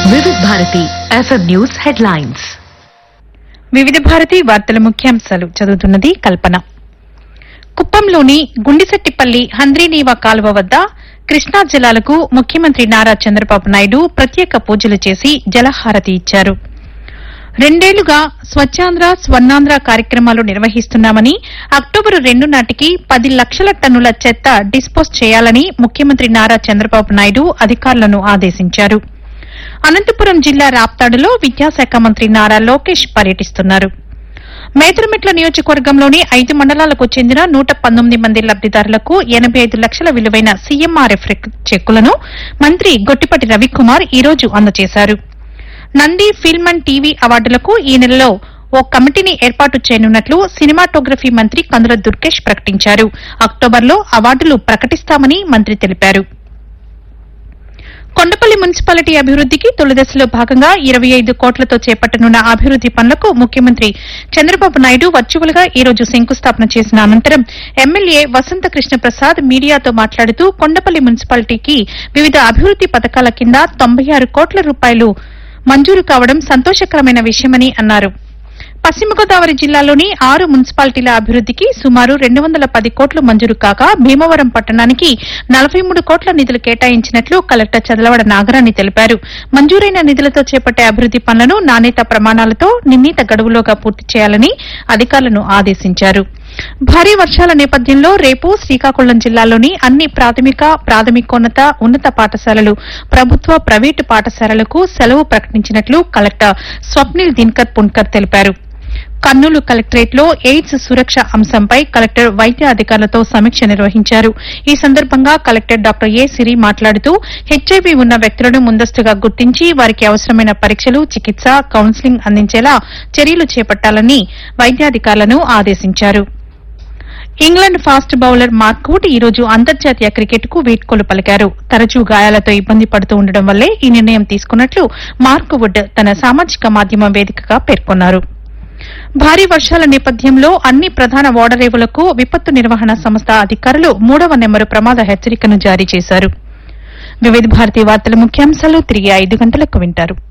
వివిధ Bharati FM news headlines వివిధ భారతి వార్తల ముఖ్యాంశాలు చదువుతున్నది కల్పన కుప్పంలోని గుండిశెట్టిపల్లి హంద్రీనీవా కాలువ వద్ద కృష్ణా జలాలకు ముఖ్యమంత్రి నారా చంద్రబాబు నాయుడు ప్రత్యేక పూజలు చేసి జలహారతి ఇచ్చారు రెండేళ్లుగా స్వచ్ఛాంధ్ర స్వర్ణాంధ్ర కార్యక్రమాలు నిర్వహిస్తున్నామని అక్టోబరు రెండు నాటికి పది లక్షల టన్నుల చెత్త డిస్పోజ్ చేయాలని ముఖ్యమంత్రి నారా చంద్రబాబు నాయుడు అధికారులను ఆదేశించారు అనంతపురం జిల్లా రాప్తాడులో విద్యాశాఖ మంత్రి నారా లోకేష్ పర్యటిస్తున్నారు మేదరమెట్ల నియోజకవర్గంలోని ఐదు మండలాలకు చెందిన నూట పంతొమ్మిది మంది లబ్దిదారులకు ఎనబై ఐదు లక్షల విలువైన సీఎంఆర్ఎఫ్ చెక్కులను మంత్రి గొట్టిపటి రవికుమార్ ఈ రోజు అందజేశారు నంది ఫిల్మ్ అండ్ టీవీ అవార్డులకు ఈ నెలలో ఓ కమిటీని ఏర్పాటు చేయనున్నట్లు సినిమాటోగ్రఫీ మంత్రి కందుల దుర్గేష్ ప్రకటించారు అక్టోబర్లో అవార్డులు ప్రకటిస్తామని మంత్రి తెలిపారు కొండపల్లి మున్సిపాలిటీ అభివృద్దికి తొలిదశలో భాగంగా ఇరవై ఐదు కోట్లతో చేపట్టనున్న అభివృద్ది పనులకు ముఖ్యమంత్రి చంద్రబాబు నాయుడు వర్చువల్ గా ఈ రోజు శంకుస్థాపన చేసిన అనంతరం ఎమ్మెల్యే వసంత కృష్ణ ప్రసాద్ మీడియాతో మాట్లాడుతూ కొండపల్లి మున్సిపాలిటీకి వివిధ అభివృద్ది పథకాల కింద తొంభై ఆరు కోట్ల రూపాయలు మంజూరు కావడం సంతోషకరమైన విషయమని అన్నారు పశ్చిమ గోదావరి జిల్లాలోని ఆరు మున్సిపాలిటీల అభివృద్దికి సుమారు రెండు వందల పది కోట్లు మంజూరు కాగా భీమవరం పట్టణానికి నలభై మూడు కోట్ల నిధులు కేటాయించినట్లు కలెక్టర్ చదలవడ నాగరాణి తెలిపారు మంజూరైన నిధులతో చేపట్టే అభివృద్ది పనులను నాణ్యత ప్రమాణాలతో నిర్ణీత గడువులోగా పూర్తి చేయాలని అధికారులను ఆదేశించారు భారీ వర్షాల నేపథ్యంలో రేపు శ్రీకాకుళం జిల్లాలోని అన్ని ప్రాథమిక ప్రాథమికోన్నత ఉన్నత పాఠశాలలు ప్రభుత్వ ప్రైవేటు పాఠశాలలకు సెలవు ప్రకటించినట్లు కలెక్టర్ స్వప్నిల్ దిన్కర్ పున్కర్ తెలిపారు కర్నూలు కలెక్టరేట్లో ఎయిడ్స్ సురక్ష అంశంపై కలెక్టర్ వైద్య అధికారులతో సమీక్ష నిర్వహించారు ఈ సందర్భంగా కలెక్టర్ డాక్టర్ ఏ సిరి మాట్లాడుతూ హెచ్ఐవీ ఉన్న వ్యక్తులను ముందస్తుగా గుర్తించి వారికి అవసరమైన పరీక్షలు చికిత్స కౌన్సిలింగ్ అందించేలా చర్యలు చేపట్టాలని వైద్యాధికారులను ఆదేశించారు ఇంగ్లాండ్ ఫాస్ట్ బౌలర్ మార్క్వుడ్ ఈ రోజు అంతర్జాతీయ క్రికెట్ కు వీడ్కోలు పలికారు తరచూ గాయాలతో ఇబ్బంది పడుతూ ఉండడం వల్లే ఈ నిర్ణయం తీసుకున్నట్లు మార్క్వుడ్ తన సామాజిక మాధ్యమం వేదికగా పేర్కొన్నారు భారీ వర్షాల నేపథ్యంలో అన్ని ప్రధాన ఓడరేవులకు విపత్తు నిర్వహణ సంస్థ అధికారులు మూడవ నెంబరు ప్రమాద హెచ్చరికను జారీ చేశారు వివిధ భారతీ వార్తల ముఖ్యాంశాలు తిరిగి ఐదు గంటలకు వింటారు